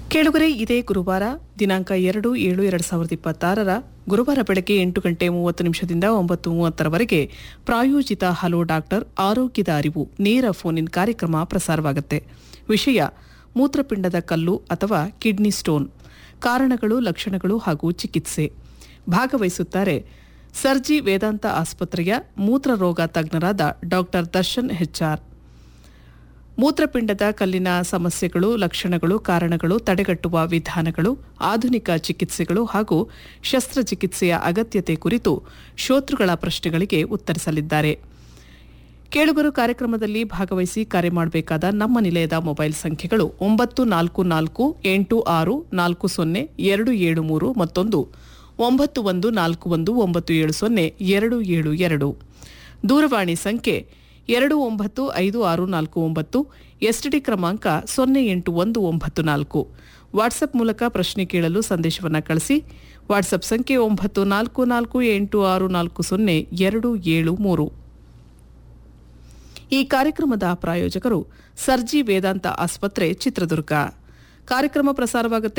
ಕೇಳುಗರೆ ಇದೇ ಗುರುವಾರ ದಿನಾಂಕ ಎರಡು ಏಳು ಎರಡು ಸಾವಿರದ ಇಪ್ಪತ್ತಾರರ ಗುರುವಾರ ಬೆಳಗ್ಗೆ ಎಂಟು ಗಂಟೆ ಮೂವತ್ತು ನಿಮಿಷದಿಂದ ಒಂಬತ್ತು ಮೂವತ್ತರವರೆಗೆ ಪ್ರಾಯೋಜಿತ ಹಲೋ ಡಾಕ್ಟರ್ ಆರೋಗ್ಯದ ಅರಿವು ನೇರ ಫೋನ್ ಇನ್ ಕಾರ್ಯಕ್ರಮ ಪ್ರಸಾರವಾಗುತ್ತೆ ವಿಷಯ ಮೂತ್ರಪಿಂಡದ ಕಲ್ಲು ಅಥವಾ ಕಿಡ್ನಿ ಸ್ಟೋನ್ ಕಾರಣಗಳು ಲಕ್ಷಣಗಳು ಹಾಗೂ ಚಿಕಿತ್ಸೆ ಭಾಗವಹಿಸುತ್ತಾರೆ ಸರ್ಜಿ ವೇದಾಂತ ಆಸ್ಪತ್ರೆಯ ಮೂತ್ರರೋಗ ತಜ್ಞರಾದ ಡಾಕ್ಟರ್ ದರ್ಶನ್ ಹೆಚ್ಆರ್ ಮೂತ್ರಪಿಂಡದ ಕಲ್ಲಿನ ಸಮಸ್ಯೆಗಳು ಲಕ್ಷಣಗಳು ಕಾರಣಗಳು ತಡೆಗಟ್ಟುವ ವಿಧಾನಗಳು ಆಧುನಿಕ ಚಿಕಿತ್ಸೆಗಳು ಹಾಗೂ ಶಸ್ತ್ರಚಿಕಿತ್ಸೆಯ ಅಗತ್ಯತೆ ಕುರಿತು ಶೋತೃಗಳ ಪ್ರಶ್ನೆಗಳಿಗೆ ಉತ್ತರಿಸಲಿದ್ದಾರೆ ಕೇಳುಗರು ಕಾರ್ಯಕ್ರಮದಲ್ಲಿ ಭಾಗವಹಿಸಿ ಕರೆ ಮಾಡಬೇಕಾದ ನಮ್ಮ ನಿಲಯದ ಮೊಬೈಲ್ ಸಂಖ್ಯೆಗಳು ಒಂಬತ್ತು ನಾಲ್ಕು ನಾಲ್ಕು ಎಂಟು ಆರು ನಾಲ್ಕು ಸೊನ್ನೆ ಎರಡು ಏಳು ಮೂರು ಮತ್ತೊಂದು ಒಂಬತ್ತು ಒಂದು ನಾಲ್ಕು ಒಂದು ಒಂಬತ್ತು ಏಳು ಸೊನ್ನೆ ಎರಡು ಏಳು ಎರಡು ದೂರವಾಣಿ ಸಂಖ್ಯೆ ಎರಡು ಒಂಬತ್ತು ಐದು ಆರು ನಾಲ್ಕು ಒಂಬತ್ತು ಎಸ್ಟಿಡಿ ಕ್ರಮಾಂಕ ಸೊನ್ನೆ ಎಂಟು ಒಂದು ಒಂಬತ್ತು ನಾಲ್ಕು ವಾಟ್ಸಪ್ ಮೂಲಕ ಪ್ರಶ್ನೆ ಕೇಳಲು ಸಂದೇಶವನ್ನು ಕಳಿಸಿ ವಾಟ್ಸಪ್ ಸಂಖ್ಯೆ ಒಂಬತ್ತು ನಾಲ್ಕು ನಾಲ್ಕು ಎಂಟು ಆರು ನಾಲ್ಕು ಸೊನ್ನೆ ಎರಡು ಏಳು ಮೂರು ಈ ಕಾರ್ಯಕ್ರಮದ ಪ್ರಾಯೋಜಕರು ಸರ್ಜಿ ವೇದಾಂತ ಆಸ್ಪತ್ರೆ ಚಿತ್ರದುರ್ಗ ಕಾರ್ಯಕ್ರಮ ಪ್ರಸಾರವಾಗುತ್ತೆ